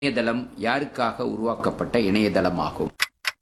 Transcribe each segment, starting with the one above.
இணையதளம் யாருக்காக உருவாக்கப்பட்ட இணையதளமாகும்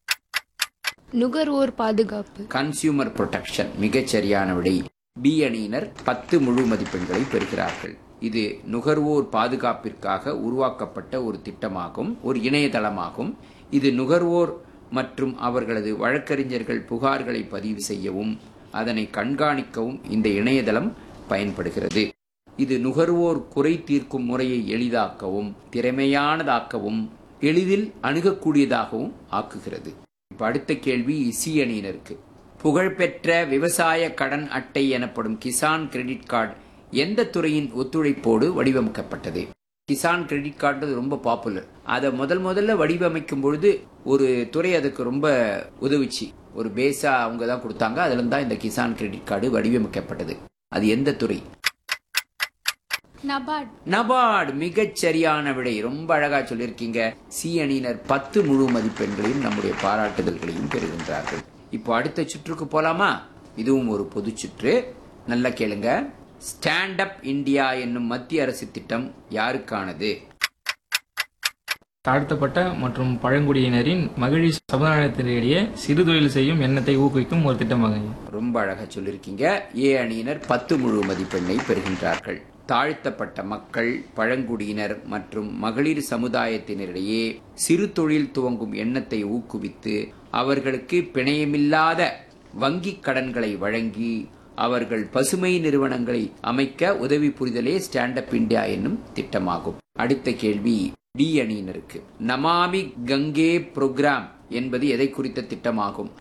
நுகர்வோர் பாதுகாப்பு கன்சியூமர் புரொடெக்ஷன் மிகச் சரியான விடை பி அணியினர் பத்து முழு மதிப்பெண்களை பெறுகிறார்கள் இது நுகர்வோர் பாதுகாப்பிற்காக உருவாக்கப்பட்ட ஒரு திட்டமாகும் ஒரு இணையதளமாகும் இது நுகர்வோர் மற்றும் அவர்களது வழக்கறிஞர்கள் புகார்களை பதிவு செய்யவும் அதனை கண்காணிக்கவும் இந்த இணையதளம் பயன்படுகிறது இது நுகர்வோர் குறை தீர்க்கும் முறையை எளிதாக்கவும் திறமையானதாக்கவும் எளிதில் அணுகக்கூடியதாகவும் ஆக்குகிறது இப்ப அடுத்த கேள்வி சி அணியினருக்கு புகழ்பெற்ற விவசாய கடன் அட்டை எனப்படும் கிசான் கிரெடிட் கார்டு எந்த துறையின் ஒத்துழைப்போடு வடிவமைக்கப்பட்டது கிசான் கிரெடிட் கார்டு ரொம்ப பாப்புலர் அதை முதல் முதல்ல வடிவமைக்கும் பொழுது ஒரு துறை அதுக்கு ரொம்ப உதவிச்சு ஒரு பேஸா அவங்க தான் கொடுத்தாங்க அதுல தான் இந்த கிசான் கிரெடிட் கார்டு வடிவமைக்கப்பட்டது அது எந்த துறை நபார்ட் நபார்டு மிகச் சரியான விடை ரொம்ப அழகா சொல்லியிருக்கீங்க சி அணியினர் பத்து முழு மதிப்பெண்களையும் நம்முடைய பாராட்டுதல்களையும் பெறுகின்றார்கள் இப்போ அடுத்த சுற்றுக்கு போலாமா இதுவும் ஒரு பொது சுற்று நல்லா கேளுங்க ஸ்டாண்ட் அப் இந்தியா என்னும் மத்திய அரசு திட்டம் யாருக்கானது தாழ்த்தப்பட்ட மற்றும் பழங்குடியினரின் மகிழ்ச்சி சமுதாயத்தினிடையே சிறு தொழில் செய்யும் எண்ணத்தை ஊக்குவிக்கும் ஒரு திட்டமாகும் ரொம்ப அழகா சொல்லியிருக்கீங்க ஏ அணியினர் பத்து முழு மதிப்பெண்ணை பெறுகின்றார்கள் தாழ்த்தப்பட்ட மக்கள் பழங்குடியினர் மற்றும் மகளிர் சமுதாயத்தினரிடையே சிறு தொழில் துவங்கும் எண்ணத்தை ஊக்குவித்து அவர்களுக்கு பிணையமில்லாத வங்கிக் கடன்களை வழங்கி அவர்கள் பசுமை நிறுவனங்களை அமைக்க உதவி புரிதலே ஸ்டாண்ட் அப் இந்தியா என்னும் திட்டமாகும் அடுத்த கேள்வி டி அணியினருக்கு நமாமி கங்கே புரோகிராம் என்பது எதை குறித்த திட்டமாகும்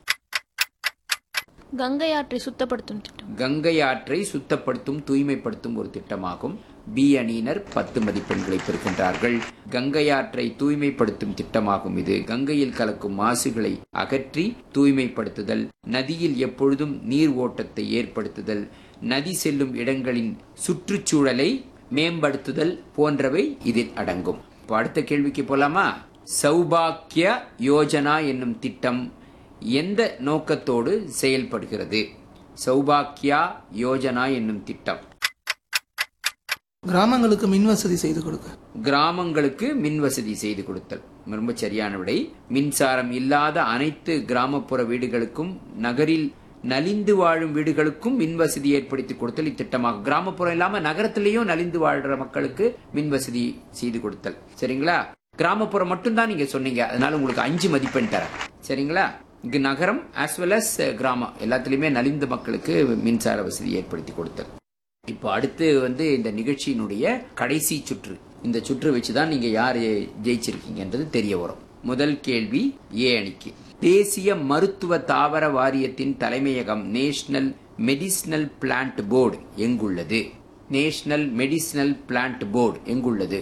கங்கை ஆற்றை சுத்தப்படுத்தும் திட்டம் கங்கை ஆற்றை சுத்தப்படுத்தும் தூய்மைப்படுத்தும் ஒரு திட்டமாகும் பி அணியினர் பத்து மதிப்பெண்களை பெறுகின்றார்கள் கங்கை ஆற்றை தூய்மைப்படுத்தும் திட்டமாகும் இது கங்கையில் கலக்கும் மாசுகளை அகற்றி தூய்மைப்படுத்துதல் நதியில் எப்பொழுதும் நீர் ஓட்டத்தை ஏற்படுத்துதல் நதி செல்லும் இடங்களின் சுற்றுச்சூழலை மேம்படுத்துதல் போன்றவை இதில் அடங்கும் இப்போ அடுத்த கேள்விக்கு போலாமா சௌபாக்கிய யோஜனா என்னும் திட்டம் எந்த நோக்கத்தோடு செயல்படுகிறது சௌபாக்கியா யோஜனா என்னும் திட்டம் கிராமங்களுக்கு மின் வசதி செய்து கொடுக்க கிராமங்களுக்கு மின் வசதி செய்து கொடுத்தல் ரொம்ப சரியான விடை மின்சாரம் இல்லாத அனைத்து கிராமப்புற வீடுகளுக்கும் நகரில் நலிந்து வாழும் வீடுகளுக்கும் மின் வசதி ஏற்படுத்தி கொடுத்தல் இத்திட்டமாகும் கிராமப்புறம் இல்லாம நகரத்திலேயும் நலிந்து வாழ்ற மக்களுக்கு மின் வசதி செய்து கொடுத்தல் சரிங்களா கிராமப்புறம் மட்டும்தான் நீங்க சொன்னீங்க அதனால உங்களுக்கு அஞ்சு மதிப்பெண் தரேன் சரிங்களா இங்கு நகரம் as well as கிராமம் எல்லாத்துலயுமே நலிந்த மக்களுக்கு மின்சார வசதி ஏற்படுத்தி கொடுத்தல் இப்போ அடுத்து வந்து இந்த நிகழ்ச்சியினுடைய கடைசி சுற்று இந்த சுற்று வச்சுதான் நீங்க யார் ஜெயிச்சிருக்கீங்கன்றது தெரிய வரும் முதல் கேள்வி ஏ அணிக்கு தேசிய மருத்துவ தாவர வாரியத்தின் தலைமையகம் நேஷனல் மெடிசினல் பிளான்ட் போர்டு எங்குள்ளது நேஷனல் மெடிசினல் பிளான்ட் போர்டு எங்குள்ளது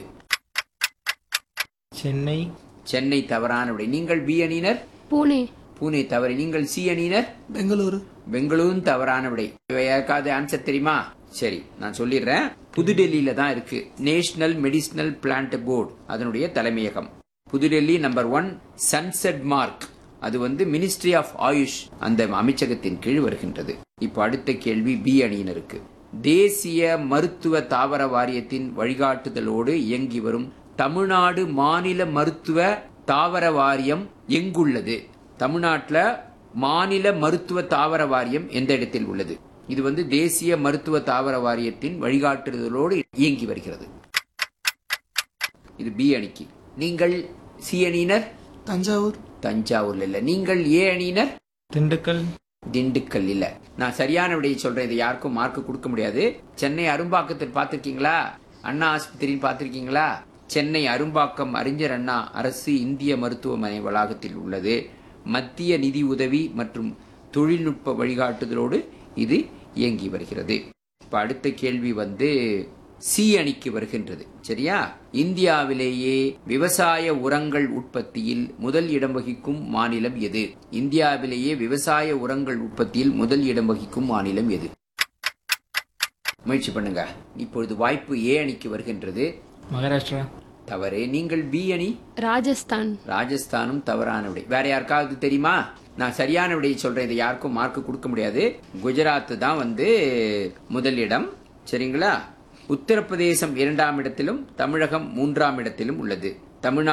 சென்னை சென்னை தவறான விடை நீங்கள் பி அணியினர் பூனே பூனே தவறு நீங்கள் சி அணியினர் பெங்களூரு பெங்களூரும் தவறான விடை இவ யாருக்காவது ஆன்சர் தெரியுமா சரி நான் சொல்லிடுறேன் புதுடெல்லியில தான் இருக்கு நேஷனல் மெடிசினல் பிளான்ட் போர்டு அதனுடைய தலைமையகம் Pudhudelhi number one sunset mark அது வந்து மினிஸ்ட்ரி ஆஃப் ஆயுஷ் அந்த அமைச்சகத்தின் கீழ் வருகின்றது இப்போ அடுத்த கேள்வி பி அணியினருக்கு தேசிய மருத்துவ தாவர வாரியத்தின் வழிகாட்டுதலோடு இயங்கி வரும் தமிழ்நாடு மாநில மருத்துவ தாவர வாரியம் எங்குள்ளது தமிழ்நாட்டுல மாநில மருத்துவ தாவர வாரியம் எந்த இடத்தில் உள்ளது இது வந்து தேசிய மருத்துவ தாவர வாரியத்தின் வழிகாட்டுதலோடு இயங்கி வருகிறது இது பி அணிக்கு நீங்கள் சி அணியினர் தஞ்சாவூர் தஞ்சாவூர்ல இல்ல நீங்கள் ஏ அணியினர் திண்டுக்கல் திண்டுக்கல் இல்ல நான் சரியான விடையை சொல்றேன் இது யாருக்கும் மார்க் கொடுக்க முடியாது சென்னை அரும்பாக்கத்தில் பார்த்திருக்கீங்களா அண்ணா ஆஸ்பத்திரின்னு பார்த்திருக்கீங்களா சென்னை அரும்பாக்கம் அறிஞர் அண்ணா அரசு இந்திய மருத்துவமனை வளாகத்தில் உள்ளது மத்திய நிதி உதவி மற்றும் தொழில்நுட்ப வழிகாட்டுதலோடு இது இயங்கி வருகிறது இப்ப அடுத்த கேள்வி வந்து சி அணிக்கு வருகின்றது சரியா இந்தியாவிலேயே விவசாய உரங்கள் உற்பத்தியில் முதல் இடம் வகிக்கும் மாநிலம் எது இந்தியாவிலேயே விவசாய உரங்கள் உற்பத்தியில் முதல் இடம் வகிக்கும் மாநிலம் எது முயற்சி பண்ணுங்க இப்பொழுது வாய்ப்பு ஏ அணிக்கு வருகின்றது மகாராஷ்டிரா தவறு நீங்கள் பி அணி ராஜஸ்தான் ராஜஸ்தானும் தவறான விடை வேற யாருக்காவது தெரியுமா நான் சரியான விடையை சொல்றேன் இதை யாருக்கும் மார்க் கொடுக்க முடியாது குஜராத் தான் வந்து முதல் இடம் சரிங்களா உத்தரப்பிரதேசம் இரண்டாம் இடத்திலும் தமிழகம் மூன்றாம் இடத்திலும் உள்ளது தமிழ்நாடு